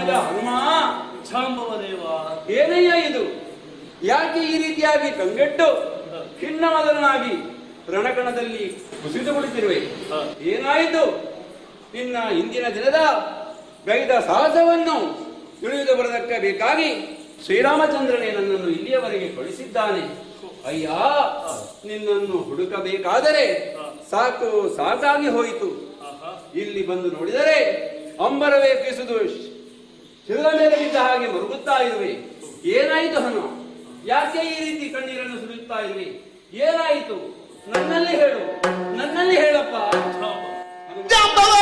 ಅಯ್ಯ ಹನುಮ ಛಾಂಬವ ದೇವ ಏನಯ್ಯ ಇದು ಯಾಕೆ ಈ ರೀತಿಯಾಗಿ ಕಂಗೆಟ್ಟು ಖಿನ್ನಮದನಾಗಿ ರಣಕಣದಲ್ಲಿ ಕುಸಿದು ಕುಳಿತಿರುವೆ ಹ. ಏನಾಯಿತು ನಿನ್ನ ಇಂದಿನ ದಿನದ ಗೈದ ಸಾಹಸವನ್ನು ತಿಳಿದು ಬರದಕ್ಕೆ ಬೇಕಾಗಿ ಶ್ರೀರಾಮಚಂದ್ರನೇ ನನ್ನನ್ನು ಇಲ್ಲಿಯವರೆಗೆ ಕಳಿಸಿದ್ದಾನೆ ಅಯ್ಯ ನಿನ್ನನ್ನು ಹುಡುಕಬೇಕಾದರೆ ಸಾಕು ಸಾಕಾಗಿ ಹೋಯಿತು ಆಹಾ. ಇಲ್ಲಿ ಬಂದು ನೋಡಿದರೆ ಅಂಬರವೇ ಬೀಸುದು ಶಿವರ ಮೇಲೆ ಬಿದ್ದ ಹಾಗೆ ಮರುಗುತ್ತಾ ಇರುವೆ ಏನಾಯಿತು ಹನು ಯಾಕೆ ಈ ರೀತಿ ಕಣ್ಣೀರನ್ನು ಸುರಿಯುತ್ತಾ ಇರುವೆ ಏನಾಯಿತು ನನ್ನಲ್ಲಿ ಹೇಳು ನನ್ನಲ್ಲಿ ಹೇಳಪ್ಪ ಛಾಂಬವ ಹನುಮ. ಜಾಂಬವ